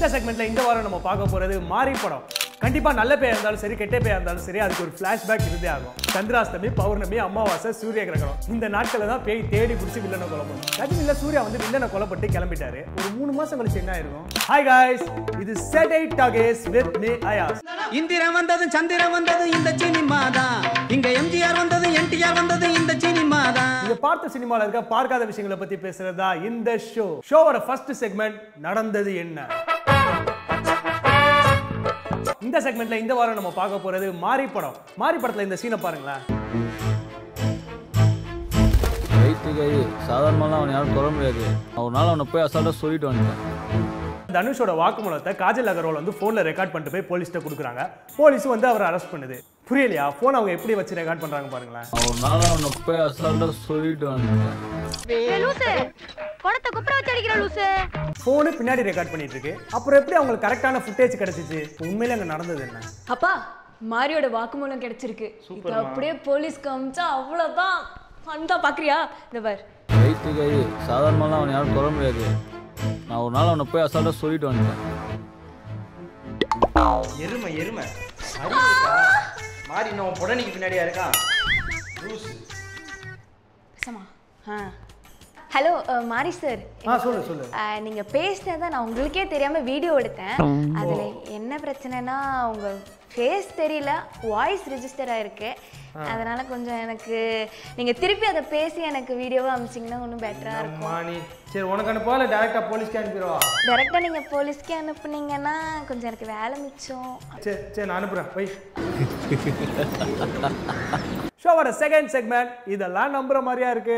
இந்த செக்மெண்ட்ல இந்த வாரம் நம்ம பார்க்க போறது மாரி படம் கண்டிப்பா நல்ல பேயா இருந்தாலும் சரி கெட்ட பேயா இருந்தாலும் சரி அதுக்கு ஒரு ஃபிளாஷ்பேக் இருந்தே ஆகும் சந்திராஷ்டமி பௌர்ணமி அமாவாசை சூரிய கிரகணம் இந்த நாட்களை தான் பேய் தேடி பிடிச்சி வில்லனை கொலை பண்ணும் ரஜினில சூர்யா வந்து வில்லனை கொலைப்பட்டு கிளம்பிட்டாரு ஒரு மூணு மாசம் கழிச்சு என்ன ஆயிருக்கும் ஹாய் காய்ஸ் இது செட் எயிட் டாகேஸ் வித் மீ அயாஸ் இந்திரன் வந்தது சந்திரன் வந்தது இந்த சினிமா தான் இங்க எம்ஜிஆர் வந்தது என்டிஆர் வந்தது இந்த சினிமா தான் நீங்க பார்த்த சினிமால இருக்க பார்க்காத விஷயங்களை பத்தி பேசுறதா இந்த ஷோ ஷோவோட ஃபர்ஸ்ட் செக்மெண்ட் நடந்தது என்ன இந்த செக்மெண்ட்ல இந்த வாரம் நம்ம பார்க்க போறது மாரி படம் மாரி படத்துல இந்த சீனை பாருங்களேன் வயிற்று கை சாதாரணமாலாம் அவனை யாரும் கொல்ல முடியாது அவனால அவனை போய் அசால்ட்டாக சொல்லிட்டு வந்துட்டேன் தனுஷோட வாக்குமூலத்தை காஜல் அகர்வால் வந்து ஃபோனில் ரெக்கார்ட் பண்ணிட்டு போய் போலீஸ்ட்ட கொடுக்குறாங்க போலீஸ் வந்து அவரை அரெஸ்ட் பண்ணுது புரியலையா ஃபோன் அவங்க எப்படி வச்சு ரெக்கார்ட் பண்றாங்க பாருங்களேன் அவனால அவனை போய் அசால்ட்டாக சொல்லிட்டு வந்துட்டேன் ஏய், லூசு பணத்தை குப்புற வச்சு அடிக்கிற லூசு ஃபோனு பின்னாடி ரெக்கார்ட் பண்ணிட்டு இருக்கு அப்புறம் எப்படி அவங்களுக்கு கரெக்டான ஃபுட்டேஜ் கிடைச்சிச்சு உண்மையில அங்க நடந்தது என்ன அப்பா மாரியோட வாக்குமூலம் கிடைச்சிருக்கு இது அப்படியே போலீஸ் காமிச்சா அவ்வளவுதான் அந்த பாக்குறியா இந்த பார் வயிற்று கை சாதாரணமாலாம் அவனை யாரும் கொல்ல முடியாது நான் ஒரு நாள் அவனை போய் அசால்ட்டாக சொல்லிட்டு வந்துட்டேன் எருமை எருமை அறிவு இருக்கா? மாறி இன்னும் புடனிக்கு பின்னாடியா இருக்கான் லூசு. பேசமா ஹலோ மாரி சார் ஆ சொல்லு சொல்லு நீங்க பேசினதை நான் உங்களுக்கே தெரியாம வீடியோ எடுத்தேன் அதுல என்ன பிரச்சனைனா உங்க ஃபேஸ் தெரியல வாய்ஸ் ரெஜிஸ்டர் ஆயிருக்கு அதனால கொஞ்சம் எனக்கு நீங்க திருப்பி அதை பேசி எனக்கு வீடியோவை அமிச்சிங்கன்னா இன்னும் பெட்டரா இருக்கும் அம்மா நீ சரி உனக்கு அனுப்பா இல்லை டேரெக்டாக போலீஸ்க்கு அனுப்பிடுவா டேரக்டா நீங்க போலீஸ்க்கே அனுப்புனீங்கன்னா கொஞ்சம் எனக்கு வேலை மிச்சம் சரி சரி நான் அனுப்புறேன் போய் ஷோவோட செகண்ட் செக்மெண்ட் இதெல்லாம் நம்புற மாதிரியா இருக்கு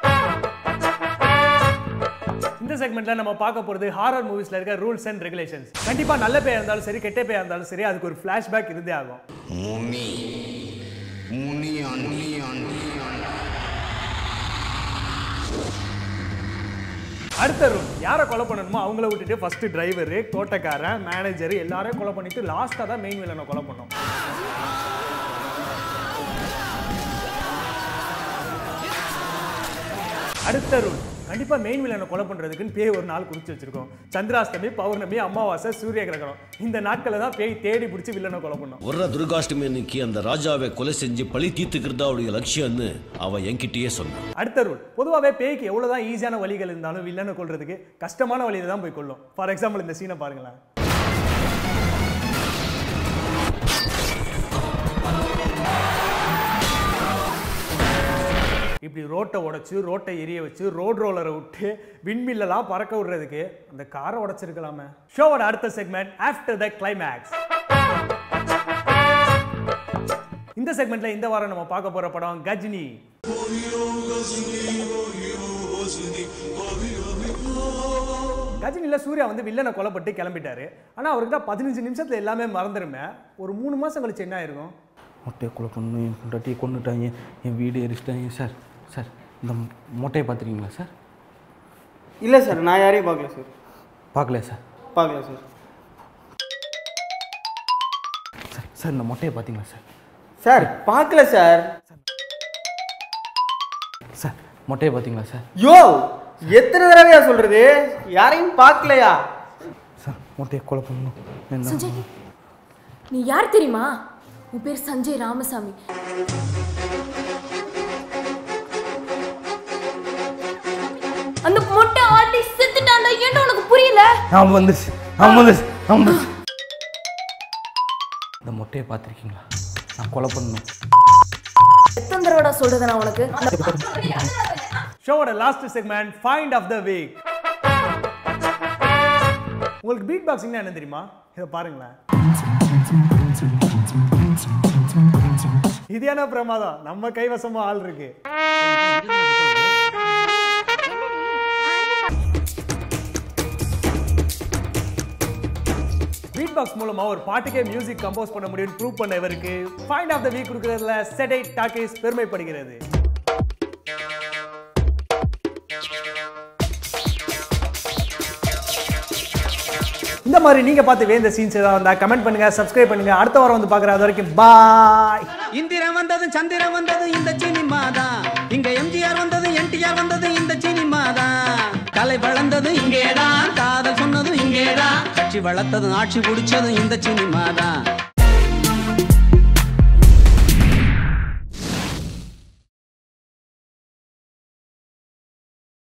இந்த செக்மெண்ட்ல நம்ம பார்க்க போறது ஹாரர் மூவிஸ்ல இருக்க ரூல்ஸ் அண்ட் ரெகுலேஷன்ஸ் கண்டிப்பா நல்ல பேயா இருந்தாலும் சரி கெட்ட பேயா இருந்தாலும் சரி அதுக்கு ஒரு ஃபிளாஷ்பேக் இருந்தே ஆகும் முனி முனி அன்னி அன்னி அடுத்த ரூல் யாரை கொலை பண்ணணுமோ அவங்கள விட்டுட்டு ஃபர்ஸ்ட் டிரைவர் தோட்டக்காரன் மேனேஜர் எல்லாரையும் கொலை பண்ணிட்டு லாஸ்ட்டாக தான் மெயின் வில்லனை கொலை பண்ணோம் அடுத்த ரூல் கண்டிப்பா மெயின் வில்லனை கொலை பண்றதுக்குன்னு பேய் ஒரு நாள் குறிச்சு வச்சிருக்கோம் சந்திராஷ்டமி பௌர்ணமி அமாவாசை சூரிய கிரகணம் இந்த நாட்களை தான் பேய் தேடி பிடிச்சி வில்லனை கொலை பண்ணோம் வர்ற துர்காஷ்டமி அன்னைக்கு அந்த ராஜாவை கொலை செஞ்சு பழி தீர்த்துக்கிறது அவருடைய லட்சியம்னு அவன் என்கிட்டயே சொன்னான் அடுத்த ரூல் பொதுவாகவே பேய்க்கு எவ்வளவுதான் ஈஸியான வழிகள் இருந்தாலும் வில்லனை கொல்றதுக்கு கஷ்டமான வழியில தான் போய் கொல்லும் ஃபார் எக்ஸாம்பிள் இந்த சீனை பாருங்களேன் இப்படி ரோட்டை உடைச்சு ரோட்டை எரிய வச்சு ரோட் ரோலரை விட்டு விண்மில்லெல்லாம் பறக்க விடுறதுக்கு அந்த காரை உடைச்சிருக்கலாமே ஷோவோட அடுத்த செக்மெண்ட் ஆஃப்டர் த கிளைமேக்ஸ் இந்த செக்மெண்ட்ல இந்த வாரம் நம்ம பார்க்க போற படம் கஜினி கஜினில சூர்யா வந்து வில்லனை கொலைப்பட்டு கிளம்பிட்டாரு ஆனா அவருக்கு தான் பதினஞ்சு நிமிஷத்துல எல்லாமே மறந்துருமே ஒரு மூணு மாசம் கழிச்சு என்ன ஆயிருக்கும் மொட்டையை கொலை பண்ணு என் பொண்டாட்டியை கொண்டுட்டாங்க என் வீடு எரிச்சிட்டாங்க சார் சார் இந்த மொட்டையை பார்த்துருக்கீங்களா சார் இல்லை சார் நான் யாரையும் பார்க்கல சார் பார்க்கல சார் பார்க்கல சார் சார் சார் இந்த மொட்டையை பார்த்தீங்களா சார் சார் பார்க்கல சார் சார் மொட்டையை பார்த்தீங்களா சார் யோ எத்தனை தடவையா சொல்றது யாரையும் பார்க்கலையா சார் மொட்டையை கொலை பண்ணணும் என்ன சஞ்சய் நீ யார் தெரியுமா உன் பேர் சஞ்சய் ராமசாமி அந்த மொட்டை ஆர்டிஸ்ட் செத்துட்டான்டா ஏன்டா உனக்கு புரியல அவன் வந்துருச்சு அவன் வந்துருச்சு அவன் வந்துருச்சு இந்த மொட்டையை பார்த்துருக்கீங்களா நான் கொலை பண்ணணும் எத்தனை தடவைடா சொல்றது நான் உனக்கு ஷோவோட last segment find of the week உங்களுக்கு பீட் பாக்ஸிங்னா என்ன தெரியுமா இதை பாருங்களேன் இது என்ன பிரமாதம் நம்ம கைவசமா ஆள் இருக்கு பீட் பாக்ஸ் மூலமா ஒரு பாட்டுக்கே மியூசிக் கம்போஸ் பண்ண முடியும் ப்ரூவ் பண்ண இவருக்கு ஃபைண்ட் ஆஃப் த வீக் கொடுக்கறதுல செடை டாக்கீஸ் பெருமைப்படுகிறது இந்த மாதிரி நீங்க பார்த்து வேந்த சீன்ஸ் ஏதாவது வந்தா கமெண்ட் பண்ணுங்க சப்ஸ்கிரைப் பண்ணுங்க அடுத்த வாரம் வந்து பார்க்குற அது வரைக்கும் பாய் இந்திரன் வந்தது சந்திரன் வந்தது இந்த சினிமா தான் இங்க எம்ஜிஆர் வந்தது என்டிஆர் வந்தது இந்த சினிமா தான் கலை வளர்ந்தது இங்கேதான் காதல் சொன்னதும் இங்கேதான் கட்சி வளர்த்ததும் ஆட்சி பிடிச்சதும் இந்த சினிமா தான்